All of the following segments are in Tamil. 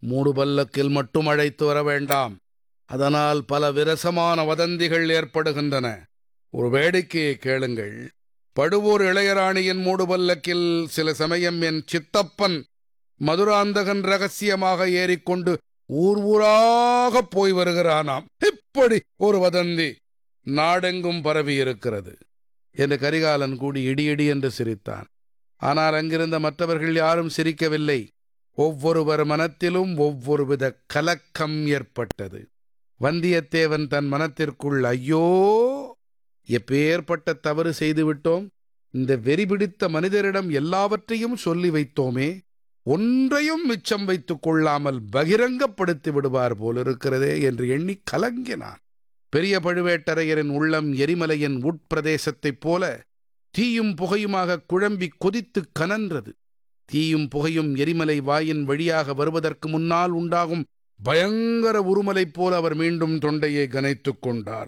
மூடு பல்லக்கில் மட்டும் அழைத்து வர வேண்டாம் அதனால் பல விரசமான வதந்திகள் ஏற்படுகின்றன ஒரு வேடிக்கையை கேளுங்கள் படுவூர் இளையராணியின் மூடு பல்லக்கில் சில சமயம் என் சித்தப்பன் மதுராந்தகன் ரகசியமாக ஏறிக்கொண்டு ஊர் ஊராக போய் வருகிறானாம் இப்படி ஒரு வதந்தி நாடெங்கும் பரவி இருக்கிறது என்று கரிகாலன் கூடி இடி இடி என்று சிரித்தான் ஆனால் அங்கிருந்த மற்றவர்கள் யாரும் சிரிக்கவில்லை ஒவ்வொருவர் மனத்திலும் ஒவ்வொரு வித கலக்கம் ஏற்பட்டது வந்தியத்தேவன் தன் மனத்திற்குள் ஐயோ எப்பேற்பட்ட தவறு செய்துவிட்டோம் இந்த வெறி பிடித்த மனிதரிடம் எல்லாவற்றையும் சொல்லி வைத்தோமே ஒன்றையும் மிச்சம் வைத்துக் கொள்ளாமல் பகிரங்கப்படுத்தி விடுவார் போலிருக்கிறதே என்று எண்ணி கலங்கினான் பெரிய பழுவேட்டரையரின் உள்ளம் எரிமலையின் உட்பிரதேசத்தைப் போல தீயும் புகையுமாக குழம்பி கொதித்து கனன்றது தீயும் புகையும் எரிமலை வாயின் வழியாக வருவதற்கு முன்னால் உண்டாகும் பயங்கர உருமலைப் போல அவர் மீண்டும் தொண்டையை கனைத்துக் கொண்டார்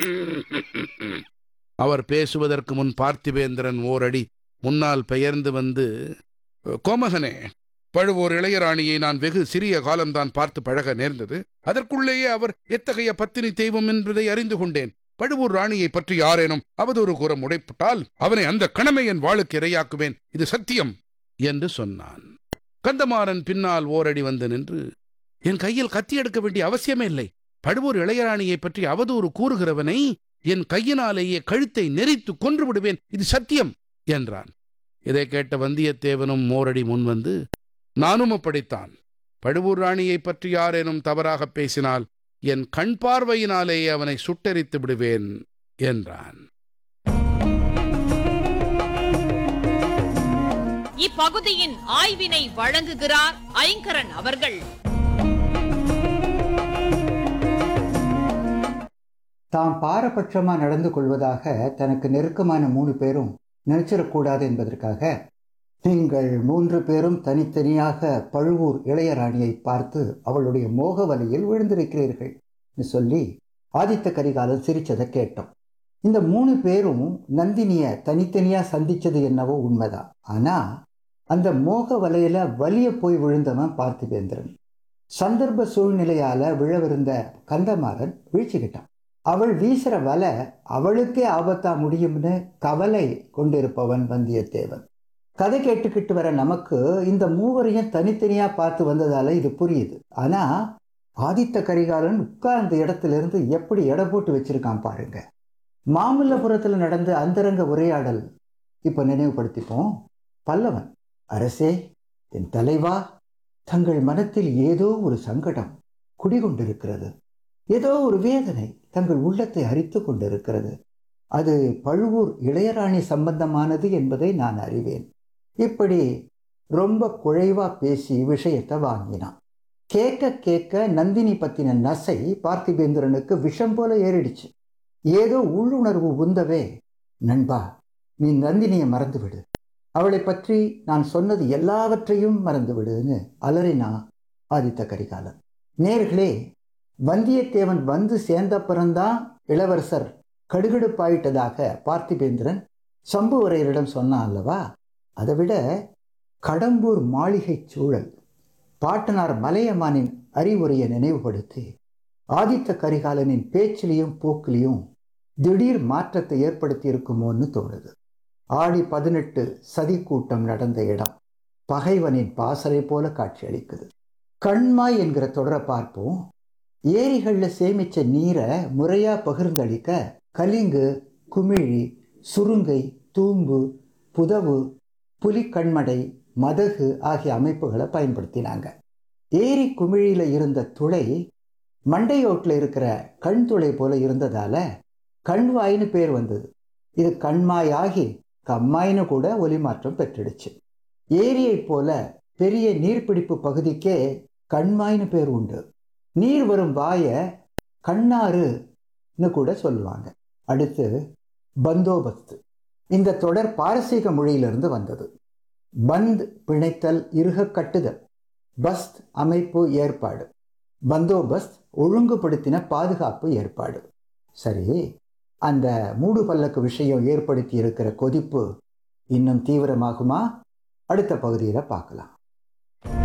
அவர் பேசுவதற்கு முன் பார்த்திபேந்திரன் ஓரடி முன்னால் பெயர்ந்து வந்து கோமகனே பழுவூர் இளையராணியை நான் வெகு சிறிய காலம்தான் பார்த்து பழக நேர்ந்தது அதற்குள்ளேயே அவர் எத்தகைய பத்தினி தெய்வம் என்பதை அறிந்து கொண்டேன் பழுவூர் ராணியை பற்றி யாரேனும் அவதூறு கூற முடைப்பட்டால் அவனை அந்த கணமை என் வாளுக்கு இரையாக்குவேன் இது சத்தியம் என்று சொன்னான் கந்தமாறன் பின்னால் ஓரடி வந்து நின்று என் கையில் கத்தி எடுக்க வேண்டிய அவசியமே இல்லை பழுவூர் இளையராணியை பற்றி அவதூறு கூறுகிறவனை என் கையினாலேயே கழுத்தை நெரித்து கொன்று விடுவேன் இது சத்தியம் என்றான் இதை கேட்ட வந்தியத்தேவனும் மோரடி முன்வந்து நானும் அப்படித்தான் பழுவூர் ராணியை பற்றி யாரேனும் தவறாக பேசினால் என் கண் பார்வையினாலேயே அவனை சுட்டெரித்து விடுவேன் என்றான் இப்பகுதியின் ஆய்வினை வழங்குகிறார் ஐங்கரன் அவர்கள் தாம் பாரபட்சமா நடந்து கொள்வதாக தனக்கு நெருக்கமான மூணு பேரும் நினைச்சிடக்கூடாது என்பதற்காக நீங்கள் மூன்று பேரும் தனித்தனியாக பழுவூர் இளையராணியை பார்த்து அவளுடைய மோக வலையில் விழுந்திருக்கிறீர்கள் சொல்லி ஆதித்த கரிகாலன் சிரிச்சதை கேட்டோம் இந்த மூணு பேரும் நந்தினிய தனித்தனியா சந்திச்சது என்னவோ உண்மைதான் ஆனா அந்த மோக வலையில வலிய போய் விழுந்தவன் பார்த்திபேந்திரன் சந்தர்ப்ப சூழ்நிலையால விழவிருந்த கந்தமாறன் வீழ்ச்சிக்கிட்டான் அவள் வீசுற வலை அவளுக்கே ஆபத்தா முடியும்னு கவலை கொண்டிருப்பவன் வந்தியத்தேவன் கதை கேட்டுக்கிட்டு வர நமக்கு இந்த மூவரையும் தனித்தனியா பார்த்து வந்ததால இது புரியுது ஆனா ஆதித்த கரிகாலன் உட்கார்ந்த இடத்துல இருந்து எப்படி எடை போட்டு வச்சிருக்கான் பாருங்க மாமல்லபுரத்தில் நடந்த அந்தரங்க உரையாடல் இப்ப நினைவுபடுத்திப்போம் பல்லவன் அரசே என் தலைவா தங்கள் மனத்தில் ஏதோ ஒரு சங்கடம் குடிகொண்டிருக்கிறது ஏதோ ஒரு வேதனை தங்கள் உள்ளத்தை அரித்து கொண்டிருக்கிறது அது பழுவூர் இளையராணி சம்பந்தமானது என்பதை நான் அறிவேன் இப்படி ரொம்ப குழைவா பேசி விஷயத்தை வாங்கினான் கேட்க கேட்க நந்தினி பத்தின நசை பார்த்திபேந்திரனுக்கு விஷம் போல ஏறிடுச்சு ஏதோ உள்ளுணர்வு உந்தவே நண்பா நீ நந்தினியை மறந்துவிடு அவளை பற்றி நான் சொன்னது எல்லாவற்றையும் மறந்துவிடுன்னு அலறினா ஆதித்த கரிகாலன் நேர்களே வந்தியத்தேவன் வந்து சேர்ந்தப்புறம்தான் இளவரசர் கடுகடுப்பாயிட்டதாக பார்த்திபேந்திரன் சம்புவரையரிடம் சொன்னான் அல்லவா அதை விட கடம்பூர் மாளிகை சூழல் பாட்டனார் மலையமானின் அறிவுரையை நினைவுபடுத்தி ஆதித்த கரிகாலனின் பேச்சிலையும் போக்கிலையும் திடீர் மாற்றத்தை ஏற்படுத்தி இருக்குமோன்னு தோணுது ஆடி பதினெட்டு சதி கூட்டம் நடந்த இடம் பகைவனின் பாசறை போல காட்சியளிக்குது கண்மாய் என்கிற தொடரை பார்ப்போம் ஏரிகளில் சேமிச்ச நீரை முறையா பகிர்ந்தளிக்க கலிங்கு குமிழி சுருங்கை தூம்பு புதவு புலிக்கண்மடை மதகு ஆகிய அமைப்புகளை பயன்படுத்தினாங்க ஏரி குமிழியில இருந்த துளை மண்டையோட்டில் இருக்கிற கண் துளை போல இருந்ததால கண்வாயின்னு பேர் வந்தது இது கண்மாயாகி கம்மாயின்னு கூட ஒலி மாற்றம் பெற்றுடுச்சு ஏரியைப் போல பெரிய நீர்பிடிப்பு பகுதிக்கே கண்மாயின்னு பேர் உண்டு நீர் வரும் வாய கண்ணாறுன்னு கூட சொல்லுவாங்க அடுத்து பந்தோபஸ்து இந்த தொடர் பாரசீக மொழியிலிருந்து வந்தது பந்த் பிணைத்தல் இருக கட்டுதல் பஸ்த் அமைப்பு ஏற்பாடு பந்தோபஸ்த் ஒழுங்குபடுத்தின பாதுகாப்பு ஏற்பாடு சரி அந்த மூடு பல்லக்கு விஷயம் ஏற்படுத்தி இருக்கிற கொதிப்பு இன்னும் தீவிரமாகுமா அடுத்த பகுதியில் பார்க்கலாம்